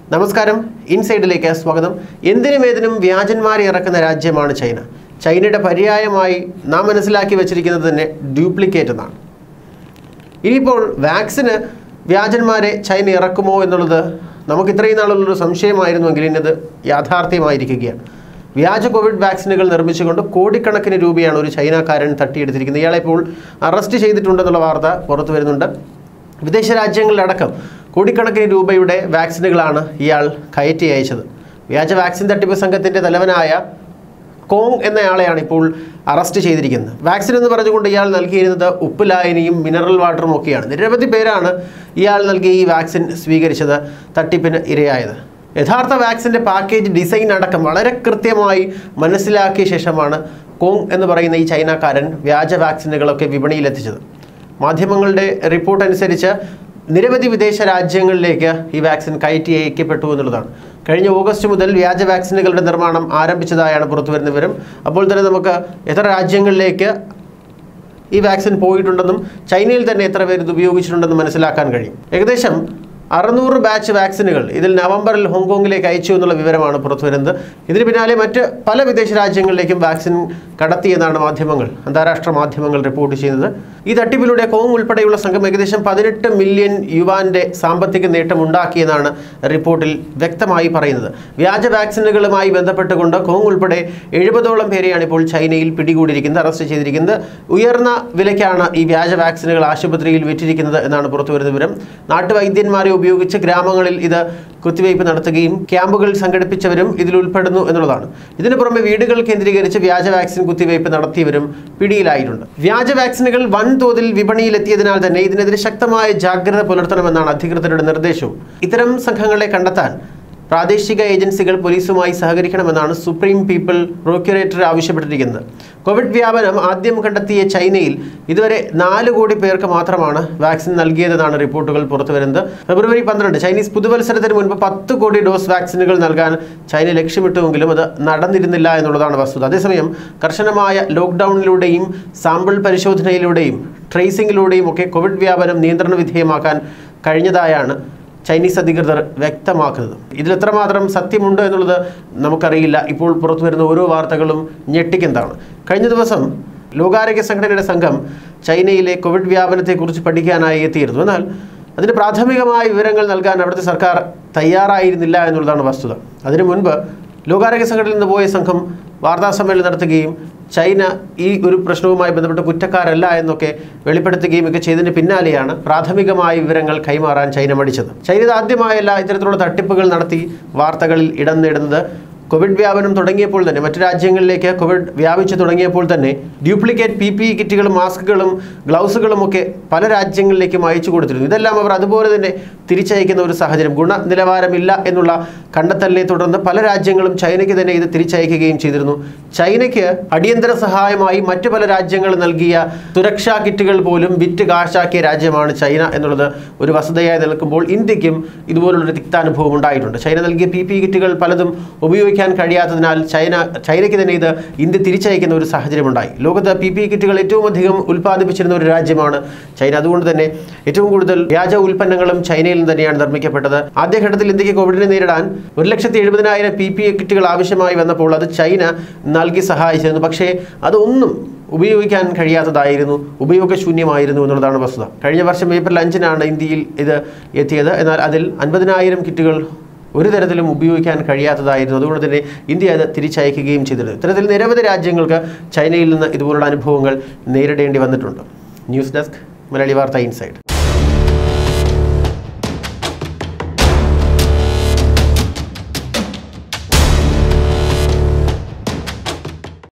നമസ്കാരം ഇൻസൈഡിലേക്ക് സ്വാഗതം എന്തിനും ഏതിനും വ്യാജന്മാരെ ഇറക്കുന്ന രാജ്യമാണ് ചൈന ചൈനയുടെ പര്യായമായി നാം മനസ്സിലാക്കി വെച്ചിരിക്കുന്നത് തന്നെ ഡ്യൂപ്ലിക്കേറ്റ് എന്നാണ് ഇനിയിപ്പോൾ വാക്സിന് വ്യാജന്മാരെ ചൈന ഇറക്കുമോ എന്നുള്ളത് നമുക്ക് ഇത്രയും നാളുള്ളൊരു സംശയമായിരുന്നുവെങ്കിൽ ഇന്നത് യാഥാർത്ഥ്യമായിരിക്കുകയാണ് വ്യാജ കോവിഡ് വാക്സിനുകൾ നിർമ്മിച്ചുകൊണ്ട് കോടിക്കണക്കിന് രൂപയാണ് ഒരു ചൈനക്കാരൻ തട്ടിയെടുത്തിരിക്കുന്നത് ഇയാളെ ഇപ്പോൾ അറസ്റ്റ് ചെയ്തിട്ടുണ്ടെന്നുള്ള വാർത്ത പുറത്തു വരുന്നുണ്ട് വിദേശ രാജ്യങ്ങളിലടക്കം കോടിക്കണക്കിന് രൂപയുടെ വാക്സിനുകളാണ് ഇയാൾ കയറ്റി അയച്ചത് വ്യാജ വാക്സിൻ തട്ടിപ്പ് സംഘത്തിൻ്റെ തലവനായ കോങ് എന്നയാളെയാണ് ഇപ്പോൾ അറസ്റ്റ് ചെയ്തിരിക്കുന്നത് വാക്സിൻ എന്ന് പറഞ്ഞുകൊണ്ട് ഇയാൾ നൽകിയിരുന്നത് ഉപ്പ് ലായനിയും മിനറൽ വാട്ടറും ഒക്കെയാണ് നിരവധി പേരാണ് ഇയാൾ നൽകിയ ഈ വാക്സിൻ സ്വീകരിച്ചത് തട്ടിപ്പിന് ഇരയായത് യഥാർത്ഥ വാക്സിൻ്റെ പാക്കേജ് ഡിസൈൻ അടക്കം വളരെ കൃത്യമായി മനസ്സിലാക്കിയ ശേഷമാണ് കോങ് എന്ന് പറയുന്ന ഈ ചൈനക്കാരൻ വ്യാജ വാക്സിനുകളൊക്കെ വിപണിയിലെത്തിച്ചത് മാധ്യമങ്ങളുടെ റിപ്പോർട്ട് അനുസരിച്ച് നിരവധി വിദേശ രാജ്യങ്ങളിലേക്ക് ഈ വാക്സിൻ കയറ്റി അയക്കപ്പെട്ടു എന്നുള്ളതാണ് കഴിഞ്ഞ ഓഗസ്റ്റ് മുതൽ വ്യാജ വാക്സിനുകളുടെ നിർമ്മാണം ആരംഭിച്ചതായാണ് പുറത്തുവരുന്ന വിവരം അപ്പോൾ തന്നെ നമുക്ക് എത്ര രാജ്യങ്ങളിലേക്ക് ഈ വാക്സിൻ പോയിട്ടുണ്ടെന്നും ചൈനയിൽ തന്നെ എത്ര പേര് ഇത് ഉപയോഗിച്ചിട്ടുണ്ടെന്നും മനസ്സിലാക്കാൻ കഴിയും ഏകദേശം അറുന്നൂറ് ബാച്ച് വാക്സിനുകൾ ഇതിൽ നവംബറിൽ ഹോങ്കോങ്ങിലേക്ക് അയച്ചു എന്നുള്ള വിവരമാണ് പുറത്തുവരുന്നത് ഇതിന് പിന്നാലെ മറ്റ് പല വിദേശ രാജ്യങ്ങളിലേക്കും വാക്സിൻ കടത്തിയെന്നാണ് മാധ്യമങ്ങൾ അന്താരാഷ്ട്ര മാധ്യമങ്ങൾ റിപ്പോർട്ട് ചെയ്യുന്നത് ഈ തട്ടിപ്പിലൂടെ കോങ് ഉൾപ്പെടെയുള്ള സംഘം ഏകദേശം പതിനെട്ട് മില്യൺ യുവാന്റെ സാമ്പത്തിക നേട്ടം ഉണ്ടാക്കിയെന്നാണ് റിപ്പോർട്ടിൽ വ്യക്തമായി പറയുന്നത് വ്യാജ വാക്സിനുകളുമായി ബന്ധപ്പെട്ടുകൊണ്ട് കോങ് ഉൾപ്പെടെ എഴുപതോളം പേരെയാണ് ഇപ്പോൾ ചൈനയിൽ പിടികൂടിയിരിക്കുന്നത് അറസ്റ്റ് ചെയ്തിരിക്കുന്നത് ഉയർന്ന വിലയ്ക്കാണ് ഈ വ്യാജ വാക്സിനുകൾ ആശുപത്രിയിൽ വിറ്റിരിക്കുന്നത് എന്നാണ് പുറത്തുവരുന്ന വിവരം നാട്ടുവൈദ്യന്മാരെ ഉപയോഗിച്ച് ഗ്രാമങ്ങളിൽ ഇത് കുത്തിവയ്പ് നടത്തുകയും ക്യാമ്പുകൾ സംഘടിപ്പിച്ചവരും ഇതിൽ ഉൾപ്പെടുന്നു എന്നുള്ളതാണ് ഇതിനു പുറമെ വീടുകൾ കേന്ദ്രീകരിച്ച് വ്യാജ വാക്സിൻ കുത്തിവയ്പ് നടത്തിയവരും പിടിയിലായിട്ടുണ്ട് വ്യാജ വാക്സിനുകൾ വൻതോതിൽ വിപണിയിലെത്തിയതിനാൽ തന്നെ ഇതിനെതിരെ ശക്തമായ ജാഗ്രത പുലർത്തണമെന്നാണ് അധികൃതരുടെ നിർദ്ദേശവും ഇത്തരം സംഘങ്ങളെ കണ്ടെത്താൻ പ്രാദേശിക ഏജൻസികൾ പോലീസുമായി സഹകരിക്കണമെന്നാണ് സുപ്രീം പീപ്പിൾ പ്രൊക്യുറേറ്റർ ആവശ്യപ്പെട്ടിരിക്കുന്നത് കോവിഡ് വ്യാപനം ആദ്യം കണ്ടെത്തിയ ചൈനയിൽ ഇതുവരെ നാല് കോടി പേർക്ക് മാത്രമാണ് വാക്സിൻ നൽകിയതെന്നാണ് റിപ്പോർട്ടുകൾ പുറത്തുവരുന്നത് ഫെബ്രുവരി പന്ത്രണ്ട് ചൈനീസ് പുതുവത്സരത്തിന് മുൻപ് പത്ത് കോടി ഡോസ് വാക്സിനുകൾ നൽകാൻ ചൈന ലക്ഷ്യമിട്ടുവെങ്കിലും അത് നടന്നിരുന്നില്ല എന്നുള്ളതാണ് വസ്തുത അതേസമയം കർശനമായ ലോക്ക്ഡൌണിലൂടെയും സാമ്പിൾ പരിശോധനയിലൂടെയും ട്രേസിംഗിലൂടെയും ഒക്കെ കോവിഡ് വ്യാപനം നിയന്ത്രണ വിധേയമാക്കാൻ കഴിഞ്ഞതായാണ് ചൈനീസ് അധികൃതർ വ്യക്തമാക്കുന്നത് ഇതിൽ എത്രമാത്രം സത്യമുണ്ട് എന്നുള്ളത് നമുക്കറിയില്ല ഇപ്പോൾ പുറത്തു വരുന്ന ഓരോ വാർത്തകളും ഞെട്ടിക്കുന്നതാണ് കഴിഞ്ഞ ദിവസം ലോകാരോഗ്യ സംഘടനയുടെ സംഘം ചൈനയിലെ കോവിഡ് വ്യാപനത്തെക്കുറിച്ച് പഠിക്കാനായി എത്തിയിരുന്നു എന്നാൽ അതിന് പ്രാഥമികമായ വിവരങ്ങൾ നൽകാൻ അവിടുത്തെ സർക്കാർ തയ്യാറായിരുന്നില്ല എന്നുള്ളതാണ് വസ്തുത അതിനു മുൻപ് ലോകാരോഗ്യ സംഘടനയിൽ നിന്ന് പോയ സംഘം വാർത്താ സമ്മേളനം നടത്തുകയും ചൈന ഈ ഒരു പ്രശ്നവുമായി ബന്ധപ്പെട്ട് കുറ്റക്കാരല്ല എന്നൊക്കെ വെളിപ്പെടുത്തുകയും ഒക്കെ ചെയ്തതിന് പിന്നാലെയാണ് പ്രാഥമികമായ വിവരങ്ങൾ കൈമാറാൻ ചൈന മടിച്ചത് ചൈന ഇത് ആദ്യമായല്ല ഇത്തരത്തിലുള്ള തട്ടിപ്പുകൾ നടത്തി വാർത്തകളിൽ ഇടം നേടുന്നത് കോവിഡ് വ്യാപനം തുടങ്ങിയപ്പോൾ തന്നെ മറ്റു രാജ്യങ്ങളിലേക്ക് കോവിഡ് വ്യാപിച്ചു തുടങ്ങിയപ്പോൾ തന്നെ ഡ്യൂപ്ലിക്കേറ്റ് പി പി കിറ്റുകളും മാസ്കുകളും ഗ്ലൗസുകളും ഒക്കെ പല രാജ്യങ്ങളിലേക്കും അയച്ചു കൊടുത്തിരുന്നു ഇതെല്ലാം അവർ അതുപോലെ തന്നെ തിരിച്ചയക്കുന്ന ഒരു സാഹചര്യം ഗുണനിലവാരമില്ല എന്നുള്ള കണ്ടെത്തലിനെ തുടർന്ന് പല രാജ്യങ്ങളും ചൈനയ്ക്ക് തന്നെ ഇത് തിരിച്ചയക്കുകയും ചെയ്തിരുന്നു ചൈനയ്ക്ക് അടിയന്തര സഹായമായി മറ്റു പല രാജ്യങ്ങൾ നൽകിയ സുരക്ഷാ കിറ്റുകൾ പോലും വിറ്റ് കാശാക്കിയ രാജ്യമാണ് ചൈന എന്നുള്ളത് ഒരു വസ്തുതയായി നിൽക്കുമ്പോൾ ഇന്ത്യക്കും ഇതുപോലുള്ളൊരു തിക്താനുഭവം ഉണ്ടായിട്ടുണ്ട് ചൈന നൽകിയ പി പി കിറ്റുകൾ പലതും ഉപയോഗിക്കാൻ കഴിയാത്തതിനാൽ ചൈന ചൈനയ്ക്ക് തന്നെ ഇത് ഇന്ത്യ തിരിച്ചയക്കുന്ന ഒരു സാഹചര്യമുണ്ടായി ലോകത്ത് പി പി കിറ്റുകൾ ഏറ്റവും അധികം ഉൽപ്പാദിപ്പിച്ചിരുന്ന ഒരു രാജ്യമാണ് ചൈന അതുകൊണ്ട് തന്നെ ഏറ്റവും കൂടുതൽ വ്യാജ ഉൽപ്പന്നങ്ങളും ചൈനയിൽ നിന്ന് തന്നെയാണ് നിർമ്മിക്കപ്പെട്ടത് ആദ്യഘട്ടത്തിൽ ഇന്ത്യക്ക് കോവിഡിനെ നേരിടാൻ ഒരു ലക്ഷത്തി എഴുപതിനായിരം പി പി കിറ്റുകൾ ആവശ്യമായി വന്നപ്പോൾ അത് ചൈന നൽകി സഹായിച്ചിരുന്നു പക്ഷേ അതൊന്നും ഉപയോഗിക്കാൻ കഴിയാത്തതായിരുന്നു ഉപയോഗശൂന്യമായിരുന്നു എന്നുള്ളതാണ് വസ്തുത കഴിഞ്ഞ വർഷം ഏപ്രിൽ അഞ്ചിനാണ് ഇന്ത്യയിൽ ഇത് എത്തിയത് എന്നാൽ അതിൽ അൻപതിനായിരം കിറ്റുകൾ ഒരു തരത്തിലും ഉപയോഗിക്കാൻ കഴിയാത്തതായിരുന്നു അതുകൊണ്ട് തന്നെ ഇന്ത്യ അത് തിരിച്ചയക്കുകയും ചെയ്തിരുന്നു ഇത്തരത്തിൽ നിരവധി രാജ്യങ്ങൾക്ക് ചൈനയിൽ നിന്ന് ഇതുപോലുള്ള അനുഭവങ്ങൾ നേരിടേണ്ടി വന്നിട്ടുണ്ട് ന്യൂസ് ഡെസ്ക് മലയാളി വാർത്ത ഇൻസൈഡ്